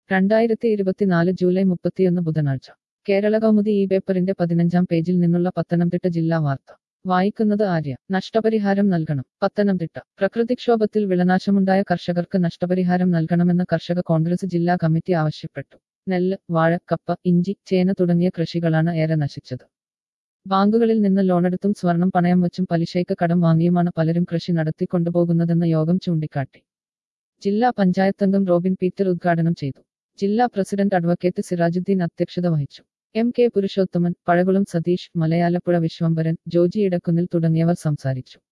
രണ്ടായിരത്തി ഇരുപത്തിനാല് ജൂലൈ മുപ്പത്തിയൊന്ന് ബുധനാഴ്ച കേരള കൗമുദി ഈ പേപ്പറിന്റെ പതിനഞ്ചാം പേജിൽ നിന്നുള്ള പത്തനംതിട്ട ജില്ലാ വാർത്ത വായിക്കുന്നത് ആര്യ നഷ്ടപരിഹാരം നൽകണം പത്തനംതിട്ട പ്രകൃതിക്ഷോഭത്തിൽ വിളനാശമുണ്ടായ കർഷകർക്ക് നഷ്ടപരിഹാരം നൽകണമെന്ന് കർഷക കോൺഗ്രസ് ജില്ലാ കമ്മിറ്റി ആവശ്യപ്പെട്ടു നെല്ല് വാഴ കപ്പ ഇഞ്ചി ചേന തുടങ്ങിയ കൃഷികളാണ് ഏറെ നശിച്ചത് ബാങ്കുകളിൽ നിന്ന് ലോണെടുത്തും സ്വർണം പണയം വച്ചും പലിശയ്ക്ക് കടം വാങ്ങിയുമാണ് പലരും കൃഷി നടത്തിക്കൊണ്ടുപോകുന്നതെന്ന് യോഗം ചൂണ്ടിക്കാട്ടി ജില്ലാ പഞ്ചായത്ത് അംഗം റോബിൻ പീറ്റർ ഉദ്ഘാടനം ചെയ്തു ജില്ലാ പ്രസിഡന്റ് അഡ്വക്കേറ്റ് സിറാജുദ്ദീൻ അധ്യക്ഷത വഹിച്ചു എം കെ പുരുഷോത്തമൻ പഴകുളം സതീഷ് മലയാലപ്പുഴ വിശ്വംഭരൻ ജോജി ഇടക്കുന്നിൽ തുടങ്ങിയവർ സംസാരിച്ചു